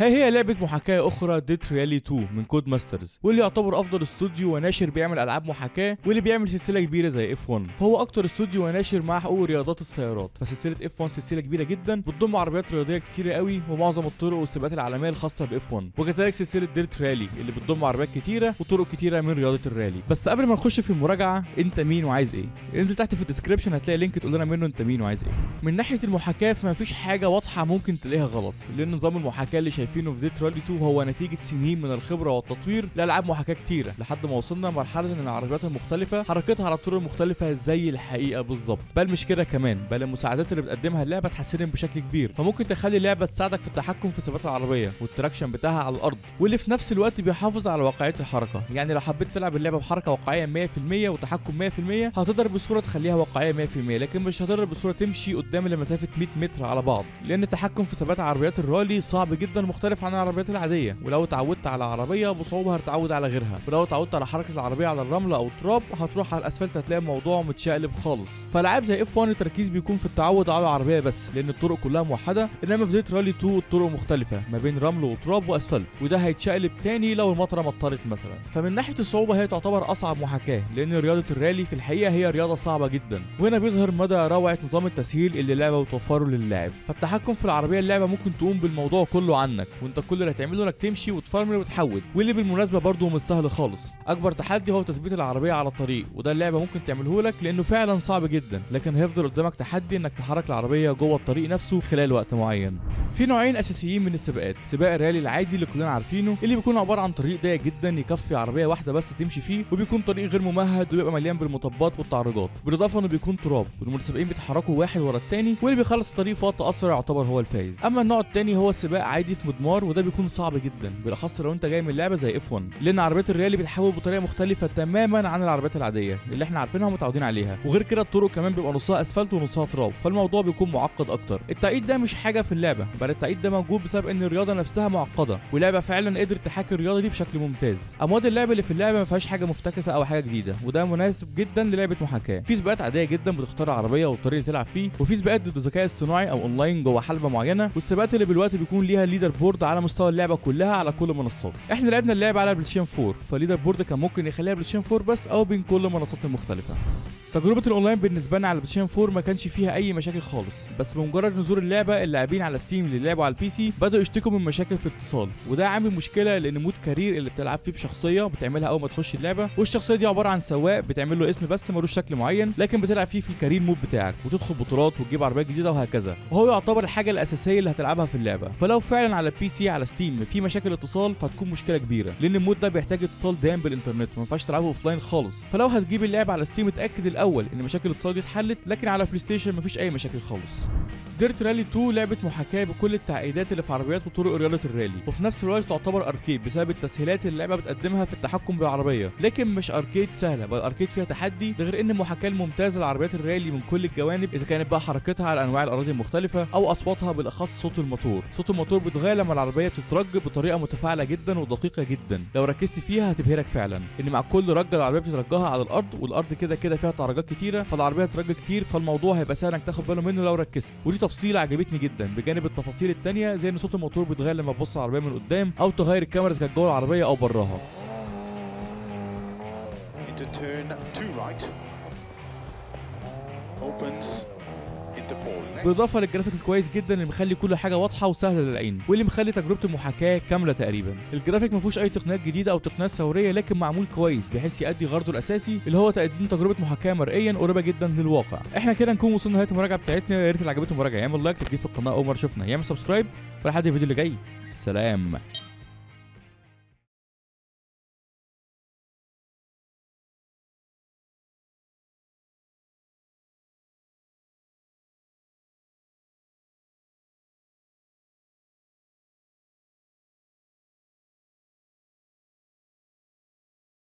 ها هي لعبة محاكاة أخرى ديت ريالي 2 من كود ماسترز واللي يعتبر أفضل استوديو وناشر بيعمل ألعاب محاكاة واللي بيعمل سلسلة كبيرة زي اف 1 فهو أكتر استوديو وناشر مع حقوق رياضات السيارات فسلسلة اف 1 سلسلة كبيرة جدا بتضم عربيات رياضية كتيرة قوي ومعظم الطرق والسباقات العالمية الخاصة باف 1 وكذلك سلسلة ديرت رالي اللي بتضم عربيات كتيرة وطرق كتيرة من رياضة الرالي بس قبل ما نخش في المراجعة انت مين وعايز ايه انزل تحت في الديسكربشن هتلاقي لينك تقول لنا منه انت مين وعايز ايه من ناحية المحاكاة فمفيش حاجة واضحة ممكن تلاقيها غلط لأن نظام المحاكاة اللي شايفينه في ديت رالي 2 هو نتيجة سنين من الخبرة والتطوير لألعاب محاكاة كتيرة لحد ما وصلنا لمرحلة إن العربيات المختلفة حركتها على الطرق المختلفة زي الحقيقة بالظبط بل مش كده كمان بل المساعدات اللي بتقدمها اللعبة اتحسنت بشكل كبير فممكن تخلي اللعبة تساعدك في التحكم في ثبات العربية والتراكشن بتاعها على الأرض واللي في نفس الوقت بيحافظ على واقعية الحركة يعني لو حبيت تلعب اللعبة بحركة واقعية 100% وتحكم 100% هتقدر بصورة تخليها واقعية 100% لكن مش هتقدر بصورة تمشي قدام لمسافة 100 متر على بعض لأن التحكم في ثبات عربيات الرالي صعب جدا مختلف عن العربيات العادية ولو اتعودت على عربية بصعوبة هتتعود على غيرها ولو اتعودت على حركة العربية على الرمل أو التراب هتروح على الأسفلت هتلاقي الموضوع متشقلب خالص فالعاب زي اف 1 التركيز بيكون في التعود على العربية بس لأن الطرق كلها موحدة إنما في ديت رالي 2 الطرق مختلفة ما بين رمل وتراب وأسفلت وده هيتشقلب تاني لو المطرة مطرت مثلا فمن ناحية الصعوبة هي تعتبر أصعب محاكاة لأن رياضة الرالي في الحقيقة هي رياضة صعبة جدا وهنا بيظهر مدى روعة نظام التسهيل اللي اللعبة بتوفره للاعب فالتحكم في العربية اللعبة ممكن تقوم بالموضوع كله عنك وانت كل اللي هتعمله انك تمشي وتفرمل وتحود واللي بالمناسبة برضه مش سهل خالص أكبر تحدي هو تثبيت العربية على الطريق وده اللعبة ممكن تعمله لك لأنه فعلا صعب جدا لكن هيفضل قدامك تحدي انك تحرك العربية جوه الطريق نفسه خلال وقت معين في نوعين اساسيين من السباقات سباق الرالي العادي اللي كلنا عارفينه اللي بيكون عباره عن طريق ضيق جدا يكفي عربيه واحده بس تمشي فيه وبيكون طريق غير ممهد وبيبقى مليان بالمطبات والتعرجات بالاضافه انه بيكون تراب والمتسابقين بيتحركوا واحد ورا التاني واللي بيخلص الطريق في وقت اسرع يعتبر هو الفايز اما النوع التاني هو السباق عادي في مضمار وده بيكون صعب جدا بالاخص لو انت جاي من لعبه زي اف 1 لان عربيات الرالي بتحول بطريقه مختلفه تماما عن العربيات العاديه اللي احنا عارفينها ومتعودين عليها وغير كده الطرق كمان بيبقى نصها اسفلت ونصها تراب فالموضوع بيكون معقد اكتر التعقيد ده مش حاجه في اللعبه بل التعقيد ده موجود بسبب ان الرياضه نفسها معقده واللعبه فعلا قدرت تحاكي الرياضه دي بشكل ممتاز امواد اللعبه اللي في اللعبه ما فيهاش حاجه مفتكسه او حاجه جديده وده مناسب جدا للعبه محاكاه في سباقات عاديه جدا بتختار عربيه والطريق اللي تلعب فيه وفي سباقات ضد ذكاء اصطناعي او اونلاين جوه حلبه معينه والسباقات اللي بالوقت بيكون ليها ليدر بورد على مستوى اللعبه كلها على كل المنصات احنا لعبنا اللعبه على بلايستيشن 4 فالليدر بورد كان ممكن يخليها بلايستيشن 4 بس او بين كل المنصات المختلفه تجربة الاونلاين بالنسبة لنا على بلايستيشن 4 ما كانش فيها أي مشاكل خالص، بس بمجرد نزول اللعبة اللاعبين على ستيم اللي لعبوا على البي سي بدأوا يشتكوا من مشاكل في الاتصال، وده عامل مشكلة لأن مود كارير اللي بتلعب فيه بشخصية بتعملها أول ما تخش اللعبة، والشخصية دي عبارة عن سواق بتعمل له اسم بس ملوش شكل معين، لكن بتلعب فيه في الكارير مود بتاعك وتدخل بطولات وتجيب عربيات جديدة وهكذا، وهو يعتبر الحاجة الأساسية اللي هتلعبها في اللعبة، فلو فعلا على البي سي على ستيم في مشاكل اتصال فهتكون مشكلة كبيرة، لأن المود ده بيحتاج اتصال دائم بالإنترنت وما ينفعش تلعبه اوفلاين خالص، فلو هتجيب اللعبة على ستيم اتأكد الأول إن مشاكل الاتصال دي اتحلت لكن على بلاي ستيشن مفيش اي مشاكل خالص ديرت رالي 2 لعبه محاكاه بكل التعقيدات اللي في عربيات وطرق رياضه الرالي وفي نفس الوقت تعتبر اركيد بسبب التسهيلات اللي اللعبه بتقدمها في التحكم بالعربيه لكن مش اركيد سهله بل اركيد فيها تحدي ده غير ان المحاكاه الممتازه لعربيات الرالي من كل الجوانب اذا كانت بقى حركتها على انواع الاراضي المختلفه او اصواتها بالاخص صوت الموتور صوت الموتور بيتغير لما العربيه بتترج بطريقه متفاعله جدا ودقيقه جدا لو ركزت فيها هتبهرك فعلا ان مع كل رجه العربيه بترجها على الارض والارض كده كده فيها تعرجات كتيره فالعربيه ترج كتير فالموضوع هيبقى سهل انك تاخد باله منه لو ركزت ودي تفصيله عجبتني جدا بجانب التفاصيل التانية زي ان صوت الموتور بيتغير لما تبص على العربيه من قدام او تغير الكاميرا اذا كانت جوه العربيه او براها into turn two right. Opens into four left. بالاضافه للجرافيك الكويس جدا اللي مخلي كل حاجه واضحه وسهله للعين واللي مخلي تجربه المحاكاه كامله تقريبا الجرافيك ما فيهوش اي تقنيات جديده او تقنيات ثوريه لكن معمول كويس بحيث يؤدي غرضه الاساسي اللي هو تقديم تجربه محاكاه مرئيا قريبه جدا للواقع احنا كده نكون وصلنا لنهايه المراجعه بتاعتنا يا ريت اللي عجبته المراجعه يعمل لايك تجي في القناه اول مره شفنا يعمل سبسكرايب ولحد الفيديو اللي جاي سلام